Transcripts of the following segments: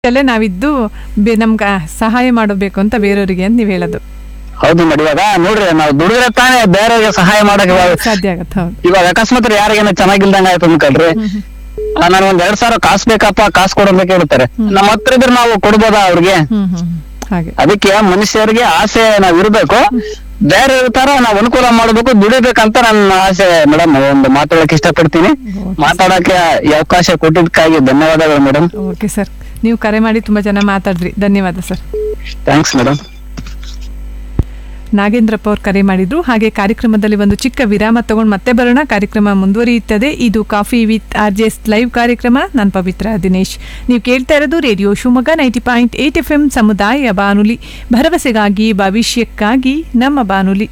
ಅಲ್ಲೇ ನಾವಿದ್ದು ಬೆ- ನಮ್ಗೆ ಸಹಾಯ ಮಾಡಬೇಕು ಅಂತ ಬೇರೆಯವರಿಗೆ ಅಂತ ನೀವು ಹೇಳೋದು ಹೌದು ಮೇಡಮ್ ಇವಾಗ ನೋಡ್ರಿ ನಾವು ದುಡಿದ್ರೆ ತಾನೇ ಬೇರೆಯವ್ರಿಗೆ ಸಹಾಯ ಮಾಡಕ್ ಇವಾಗ ಸಾಧ್ಯ ಆಗತ್ತೆ ಹೌದು ಇವಾಗ ಅಕಸ್ಮಾತ್ ಯಾರಿಗೇನ ಚೆನ್ನಾಗಿಲ್ದಂಗ ಆಯ್ತು ಅನ್ಕೊಳ್ರಿ ಆ, ನಾನು ಒಂದ್ ಎರಡ್ ಸಾವಿರ ಕಾಸು ಬೇಕಪ್ಪ ಕಾಸು ಕೊಡೋದಕ್ಕೆ ಹೇಳ್ತಾರೆ ನಮ್ಮ ಹತ್ರ ಇದ್ರೆ ನಾವು ಕೊಡ್ಬೋದಾ ಅವ್ರಿಗೆ ಹ್ಮ್ ಹ್ಮ್ ಹ್ಮ್. ಹಾಗೆ ಅದಕ್ಕೆ ಮನುಷ್ಯರಿಗೆ ಆಸೆ ನಾವ್ ಇರ್ಬೇಕು ಬೇರೆ ತರ ನಾವ್ ಅನುಕೂಲ ಮಾಡ್ಬೇಕು ದುಡಿಬೇಕಂತ ನನ್ನ ಆಸೆ ಮೇಡಮ್ ಒಂದು ಮಾತಾಡಕ್ ಇಷ್ಟಪಡ್ತೀನಿ ಮಾತಾಡಕ್ಕೆ ಈ ಅವಕಾಶ ಕೊಟ್ಟಿದ್ದಕ್ಕಾಗಿ ಧನ್ಯವಾದಗಳು ಮೇಡಮ್ ಓಕೆ ಸರ್ ನೀವು ಕರೆ ಮಾಡಿ ತುಂಬಾ ಚೆನ್ನಾಗಿ ಮಾತಾಡಿದ್ರಿ ಧನ್ಯವಾದ ಸರ್ ಥ್ಯಾಂಕ್ಸ್ ಮೇಡಮ್ ನಾಗೇಂದ್ರಪ್ಪ ಅವ್ರು ಕರೆ ಮಾಡಿದ್ರು ಹಾಗೆ ಕಾರ್ಯಕ್ರಮದಲ್ಲಿ ಒಂದು ಚಿಕ್ಕ ವಿರಾಮ ತಗೊಂಡು ಮತ್ತೆ ಬರೋಣ ಕಾರ್ಯಕ್ರಮ ಮುಂದುವರಿಯುತ್ತದೆ ಇದು coffee with R J S live ಕಾರ್ಯಕ್ರಮ ನಾನು ಪವಿತ್ರ ದಿನೇಶ್ ನೀವು ಕೇಳ್ತಾ ಇರೋದು radio Shivamogga ninety point eight F M ಸಮುದಾಯ ಬಾನುಲಿ ಭರವಸೆಗಾಗಿ ಭವಿಷ್ಯಕ್ಕಾಗಿ ನಮ್ಮ ಬಾನುಲಿ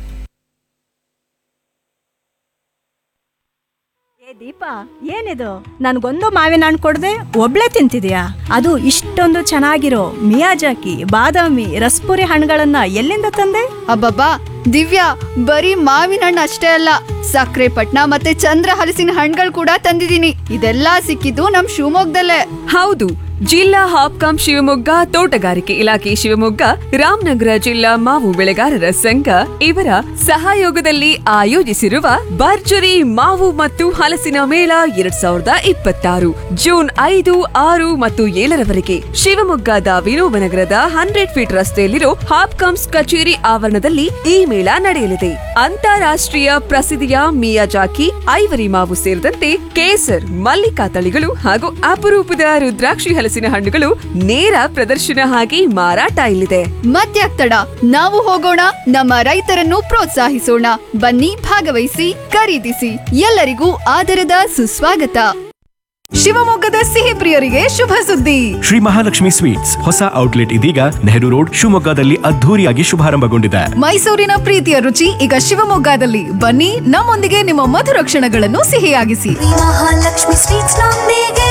ಏ ದೀಪ ಏನಿದು ನನ್ಗೊಂದು ಮಾವಿನ ಹಣ್ಣು ಕೊಡದೆ ಒಬ್ಳೆ ತಿಂತಿದ್ಯಾ ಅದು ಇಷ್ಟೊಂದು ಚೆನ್ನಾಗಿರೋ ಮಿಯಾಜಾಕಿ ಬಾದಾಮಿ ರಸ್ಪುರಿ ಹಣ್ಣುಗಳನ್ನ ಎಲ್ಲಿಂದ ತಂದೆ ಅಬ್ಬಬ್ಬಾ ದಿವ್ಯಾ ಬರೀ ಮಾವಿನ ಹಣ್ಣು ಅಷ್ಟೇ ಅಲ್ಲ ಸಕ್ಕರೆ ಪಟ್ನ ಮತ್ತೆ ಚಂದ್ರ ಹಲಸಿನ ಹಣ್ಣುಗಳು ಕೂಡ ತಂದಿದ್ದೀನಿ ಇದೆಲ್ಲ ಸಿಕ್ಕಿದ್ದು ನಮ್ ಶಿವಮೊಗ್ಗದಲ್ಲೇ ಹೌದು ಜಿಲ್ಲಾ ಹಾಪ್ಕಾಂ ಶಿವಮೊಗ್ಗ ತೋಟಗಾರಿಕೆ ಇಲಾಖೆ ಶಿವಮೊಗ್ಗ ರಾಮನಗರ ಜಿಲ್ಲಾ ಮಾವು ಬೆಳೆಗಾರರ ಸಂಘ ಇವರ ಸಹಯೋಗದಲ್ಲಿ ಆಯೋಜಿಸಿರುವ ಭರ್ಜರಿ ಮಾವು ಮತ್ತು ಹಲಸಿನ ಮೇಳ ಎರಡ್ ಸಾವಿರದ ಇಪ್ಪತ್ತಾರು ಜೂನ್ ಐದು ಆರು ಮತ್ತು ಏಳರವರೆಗೆ ಶಿವಮೊಗ್ಗದ ವಿನೋಬ ನಗರದ ಹಂಡ್ರೆಡ್ ಫೀಟ್ ರಸ್ತೆಯಲ್ಲಿರೋ ಹಾಪ್ಕಾಮ್ಸ್ ಕಚೇರಿ ಆವರಣದಲ್ಲಿ ಈ ಮೇಳ ನಡೆಯಲಿದೆ ಅಂತಾರಾಷ್ಟ್ರೀಯ ಪ್ರಸಿದ್ಧಿಯ ಮಿಯಾಜಾಕಿ ಐವರಿ ಮಾವು ಸೇರಿದಂತೆ ಕೇಸರ್ ಮಲ್ಲಿಕಾ ತಳಿಗಳು ಹಾಗೂ ಅಪರೂಪದ ರುದ್ರಾಕ್ಷಿ ಹಲಸಿನ ಹಣ್ಣುಗಳು ನೇರ ಪ್ರದರ್ಶನ ಆಗಿ ಮಾರಾಟ ಇಲ್ಲಿದೆ ಮತ್ಯಾಕ್ ತಡ ನಾವು ಹೋಗೋಣ ನಮ್ಮ ರೈತರನ್ನು ಪ್ರೋತ್ಸಾಹಿಸೋಣ ಬನ್ನಿ ಭಾಗವಹಿಸಿ ಖರೀದಿಸಿ ಎಲ್ಲರಿಗೂ ಆದರದ ಸುಸ್ವಾಗತ ಶಿವಮೊಗ್ಗದ ಸಿಹಿ ಪ್ರಿಯರಿಗೆ ಶುಭ ಸುದ್ದಿ ಶ್ರೀ ಮಹಾಲಕ್ಷ್ಮಿ ಸ್ವೀಟ್ಸ್ ಹೊಸ ಔಟ್ಲೆಟ್ ಇದೀಗ ನೆಹರು ರೋಡ್ ಶಿವಮೊಗ್ಗದಲ್ಲಿ ಅದ್ಧೂರಿಯಾಗಿ ಶುಭಾರಂಭಗೊಂಡಿದೆ ಮೈಸೂರಿನ ಪ್ರೀತಿಯ ರುಚಿ ಈಗ ಶಿವಮೊಗ್ಗದಲ್ಲಿ ಬನ್ನಿ ನಮ್ಮೊಂದಿಗೆ ನಿಮ್ಮ ಮಧುರ ಕ್ಷಣಗಳನ್ನು ಸಿಹಿಯಾಗಿಸಿ ಮಹಾಲಕ್ಷ್ಮಿ ಸ್ವೀಟ್ಸ್ ನೊಂದಿಗೆ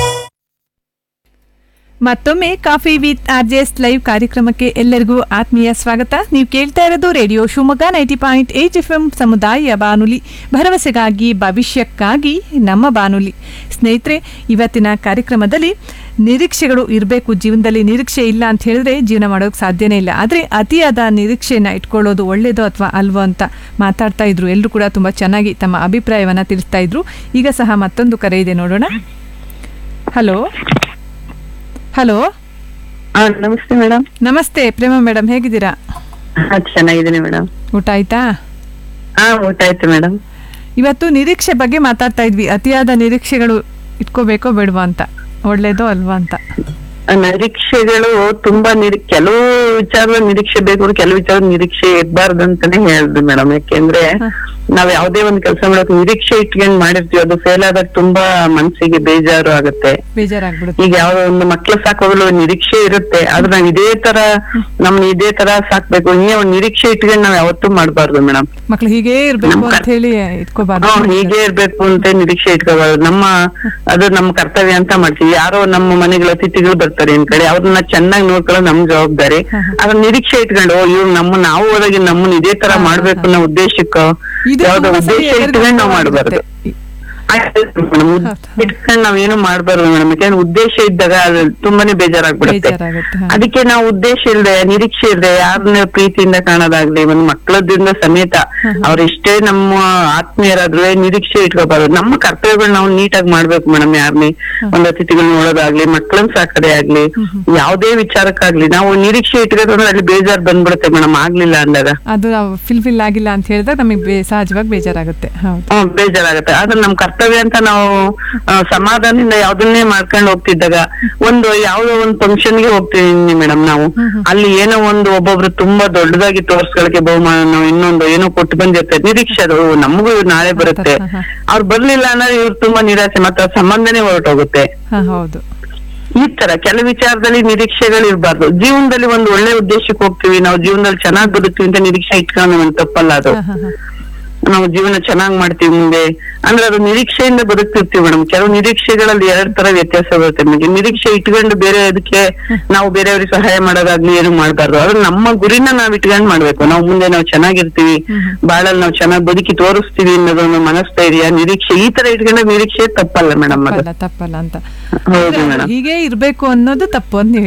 ಮತ್ತೊಮ್ಮೆ coffee with R J S live ಕಾರ್ಯಕ್ರಮಕ್ಕೆ ಎಲ್ಲರಿಗೂ ಆತ್ಮೀಯ ಸ್ವಾಗತ ನೀವು ಕೇಳ್ತಾ ಇರೋದು radio Shivamogga ninety point eight F M ಸಮುದಾಯ ಬಾನುಲಿ ಭರವಸೆಗಾಗಿ ಭವಿಷ್ಯಕ್ಕಾಗಿ ನಮ್ಮ ಬಾನುಲಿ ಸ್ನೇಹಿತರೆ ಇವತ್ತಿನ ಕಾರ್ಯಕ್ರಮದಲ್ಲಿ ನಿರೀಕ್ಷೆಗಳು ಇರಬೇಕು ಜೀವನದಲ್ಲಿ ನಿರೀಕ್ಷೆ ಇಲ್ಲ ಅಂತ ಹೇಳಿದ್ರೆ ಜೀವನ ಮಾಡೋಕೆ ಸಾಧ್ಯನೇ ಇಲ್ಲ ಆದರೆ ಅತಿಯಾದ ನಿರೀಕ್ಷೆನ ಇಟ್ಕೊಳ್ಳೋದು ಒಳ್ಳೇದು ಅಥವಾ ಅಲ್ವೋ ಅಂತ ಮಾತಾಡ್ತಾ ಇದ್ರು ಎಲ್ಲರೂ ಕೂಡ ತುಂಬ ಚೆನ್ನಾಗಿ ತಮ್ಮ ಅಭಿಪ್ರಾಯವನ್ನು ತಿಳಿಸ್ತಾ ಇದ್ರು ಈಗ ಸಹ ಮತ್ತೊಂದು ಕರೆ ಇದೆ ನೋಡೋಣ ಹಲೋ ಹಲೋ ಹಾ ನಮಸ್ತೆ ಮೇಡಮ್ ನಮಸ್ತೆ ಪ್ರೇಮ ಮೇಡಮ್ ಹೇಗಿದ್ದೀರಾ ಹಾ ಚೆನ್ನಾಗಿದ್ದೀನಿ ಮೇಡಮ್ ಊಟ ಆಯ್ತಾ ಹಾ ಊಟ ಆಯ್ತು ಮೇಡಮ್ ಇವತ್ತು ನಿರೀಕ್ಷೆ ಬಗ್ಗೆ ಮಾತಾಡ್ತಾ ಇದ್ವಿ ಅತಿಯಾದ ನಿರೀಕ್ಷೆಗಳು ಇಟ್ಕೋಬೇಕೋ ಬೇಡವಾ ಅಂತ ಒಳ್ಳೇದೋ ಅಲ್ವಾ ಅಂತ ನಿರೀಕ್ಷೆಗಳು ತುಂಬಾ ನಿರಿ ಕೆಲವು ವಿಚಾರದ ನಿರೀಕ್ಷೆ ಬೇಕು ಕೆಲವು ವಿಚಾರದ ನಿರೀಕ್ಷೆ ಇರಬಾರ್ದು ಅಂತಾನೆ ಹೇಳಿದ್ರು ಮೇಡಮ್ ಯಾಕೆಂದ್ರೆ ನಾವ್ ಯಾವ್ದೇ ಒಂದ್ ಕೆಲಸ ಮಾಡಕ್ ನಿರೀಕ್ಷೆ ಇಟ್ಕೊಂಡ್ ಮಾಡಿರ್ತೀವಿ ಅದು ಫೇಲ್ ಆದಾಗ ತುಂಬಾ ಮನ್ಸಿಗೆ ಬೇಜಾರು ಆಗುತ್ತೆ ಬೇಜಾರಾಗ್ಬಿಡುತ್ತೆ ಈಗ ಯಾವ್ದೋ ಒಂದು ಮಕ್ಳು ಸಾಕೋಗಳು ನಿರೀಕ್ಷೆ ಇರುತ್ತೆ ಆದ್ರೆ ನಾವ್ ಇದೇ ತರ ನಮ್ನ ಇದೇ ತರ ಸಾಕ್ಬೇಕು ಹಿಂಗೆ ಒಂದ್ ನಿರೀಕ್ಷೆ ಇಟ್ಕೊಂಡ್ ನಾವ್ ಯಾವತ್ತೂ ಮಾಡ್ಬಾರ್ದು ಮೇಡಮ್ ಮಕ್ಳು ಹೀಗೇ ಇರ್ಬೇಕು ಅಂತ ಹೇಳಿ ಇಟ್ಕೋಬಾರ್ದು ಹ್ಮ್, ಹೀಗೆ ಇರ್ಬೇಕು ಅಂತ ನಿರೀಕ್ಷೆ ಇಟ್ಕೋಬಾರ್ದು ನಮ್ಮ ಅದು ನಮ್ಮ ಕರ್ತವ್ಯ ಅಂತ ಮಾಡ್ತೀವಿ ಯಾರೋ ನಮ್ಮ ಮನೆಗಳ ಅತಿಥಿಗಳು ಬರ್ತಾರೆ ನಿಮ್ ಕಡೆ ಅವ್ರನ್ನ ಚೆನ್ನಾಗಿ ನೋಡ್ಕೊಳ್ಳೋ ನಮ್ ಜವಾಬ್ದಾರಿ ಅದ್ರ ನಿರೀಕ್ಷೆ ಇಟ್ಕೊಂಡು ಓ ಇವ್ರು ನಮ್ಮ ನಾವು ಹೋದಾಗ ನಮ್ಮನ್ನ ಇದೇ ತರ ಮಾಡ್ಬೇಕು ಅನ್ನೋ ಉದ್ದೇಶಕ್ಕ ಇದು ಯಾವ್ದೋ ತುಂಬಾ ಸರಿ ಉದ್ದೇಶ ಇಟ್ಕೊಂಡು ನಾವ್ ಮಾಡ್ಬಾರ್ದು ಎದುರು ಮೇಡಮ್ ಇಟ್ಕೊಂಡು ನಾವೇನು ಮಾಡ್ಬಾರ್ದು ಮೇಡಮ್ ಯಾಕಂದ್ರೆ ಉದ್ದೇಶ ಇದ್ದಾಗ ಅದು ತುಂಬಾನೇ ಬೇಜಾರಾಗ್ಬಿಡುತ್ತೆ ಬೇಜಾರಾಗುತ್ತೆ, ಹಾ. ಅದಕ್ಕೆ ನಾವು ಉದ್ದೇಶ ಇಲ್ದೆ ನಿರೀಕ್ಷೆ ಇಲ್ದೆ ಯಾರನ್ನ ಪ್ರೀತಿಯಿಂದ ಕಾಣೋದಾಗ್ಲಿ ಒಂದ್ ಮಕ್ಕಳದಿಂದ ಸಮೇತ ಅವ್ರ ಎಷ್ಟೇ ನಮ್ಮ ಆತ್ಮೀಯರಾದ್ರೂ ನಿರೀಕ್ಷೆ ಇಟ್ಕೋಬಾರ್ದು ನಮ್ಮ ಕರ್ತವ್ಯಗಳು ನಾವು ನೀಟಾಗಿ ಮಾಡ್ಬೇಕು ಮೇಡಮ್ ಯಾರನ್ನೇ ಒಂದ್ ಅತಿಥಿಗಳು ನೋಡೋದಾಗ್ಲಿ ಮಕ್ಕಳನ್ನ ಸಾಕದೆ ಆಗ್ಲಿ ಯಾವ್ದೇ ವಿಚಾರಕ್ಕಾಗ್ಲಿ ನಾವು ನಿರೀಕ್ಷೆ ಇಟ್ಕೊಂಡ್ರೆ ಅಲ್ಲಿ ಬೇಜಾರ್ ಬಂದ್ಬಿಡುತ್ತೆ ಮೇಡಮ್ ಆಗ್ಲಿಲ್ಲ ಅಂದಾಗ ಅದು ನಾವು ಫಿಲ್ ಫಿಲ್ ಆಗಿಲ್ಲ ಅಂತ ಹೇಳಿದಾಗ ನಮಗೆ ಬೇ ಸಹಜವಾಗಿ ಬೇಜಾರಾಗುತ್ತೆ ಹೌದು ಹ್ಮ್ ಬೇಜಾರಾಗುತ್ತೆ ಆದ್ರೆ ನಮ್ ಕರ್ತವ್ಯ ಅಂತ ನಾವು ಆ, ಸಮಾಧಾನದಿಂದ ಯಾವ್ದನ್ನೇ ಮಾಡ್ಕೊಂಡು ಹೋಗ್ತಿದ್ದಾಗ ಒಂದು ಯಾವ್ದೋ ಒಂದು ಫಂಕ್ಷನ್ ಗೆ ಹೋಗ್ತೀವಿ ಮೇಡಮ್ ನಾವು ಅಲ್ಲಿ ಏನೋ ಒಂದು ಒಬ್ಬೊಬ್ರು ತುಂಬಾ ದೊಡ್ಡದಾಗಿ ತೋರ್ಸ್ಕೊಳಕ್ಕೆ ಬಹುಮಾನ ಇನ್ನೊಂದು ಏನೋ ಕೊಟ್ಟು ಬಂದಿರ್ತಾರೆ ನಿರೀಕ್ಷೆ ಅದು ಓ, ನಮಗೂ ಇವ್ರು ನಾಳೆ ಬರುತ್ತೆ ಹಾ, ಹಾ. ಅವ್ರು ಬರ್ಲಿಲ್ಲ ಅಂದ್ರೆ ಇವ್ರು ತುಂಬಾ ನಿರಾಸೆ ಮತ್ತೆ ಆ ಸಂಬಂಧನೇ ಹೊರಟೋಗುತ್ತೆ ಹಾ ಹೌದು ಈ ತರ ಕೆಲವು ವಿಚಾರದಲ್ಲಿ ನಿರೀಕ್ಷೆಗಳು ಇರಬಾರ್ದು ಜೀವನದಲ್ಲಿ ಒಂದು ಒಳ್ಳೆ ಉದ್ದೇಶಕ್ಕೆ ಹೋಗ್ತೀವಿ ನಾವು ಜೀವನದಲ್ಲಿ ಚೆನ್ನಾಗಿ ಬದುಕ್ತೀವಿ ಅಂತ ನಿರೀಕ್ಷೆ ಇಟ್ಕೊಂಡು ತಪ್ಪಲ್ಲ ಅದು ಹಾ ಹಾ ಹಾ ನಾವು ಜೀವನ ಚೆನ್ನಾಗ್ ಮಾಡ್ತೀವಿ ಮುಂದೆ ಅಂದ್ರೆ ಅದು ನಿರೀಕ್ಷೆಯಿಂದ ಬದುಕ್ತಿರ್ತೀವಿ ಮೇಡಮ್ ಕೆಲವು ನಿರೀಕ್ಷೆಗಳಲ್ಲಿ ಎರಡ್ ತರ ವ್ಯತ್ಯಾಸ ಬರುತ್ತೆ ನಮಗೆ ನಿರೀಕ್ಷೆ ಇಟ್ಕೊಂಡು ಬೇರೆ ಅದಕ್ಕೆ ನಾವು ಬೇರೆಯವ್ರಿಗೆ ಸಹಾಯ ಮಾಡೋದಾಗ್ಲಿ ಏನು ಮಾಡ್ಬಾರ್ದು ಆದ್ರೆ ನಮ್ಮ ಗುರಿನ ನಾವ್ ಇಟ್ಕೊಂಡ್ ಮಾಡ್ಬೇಕು ನಾವು ಮುಂದೆ ನಾವು ಚೆನ್ನಾಗಿರ್ತೀವಿ ಬಾಳಲ್ಲಿ ನಾವು ಚೆನ್ನಾಗಿ ಬದುಕಿ ತೋರಿಸ್ತೀವಿ ಅನ್ನೋದೊಂದು ಮನಸ್ಥೈರ್ಯ ನಿರೀಕ್ಷೆ ಈ ತರ ಇಟ್ಕೊಂಡ ನಿರೀಕ್ಷೆ ತಪ್ಪಲ್ಲ ಮೇಡಮ್ ಅದು ತಪ್ಪಲ್ಲ ತಪ್ಪಲ್ಲ ಅಂತ ಹೌದು ಮೇಡಮ್ ಹೀಗೆ ಇರ್ಬೇಕು ಅನ್ನೋದು ತಪ್ಪು ಅಂತ ನೀವು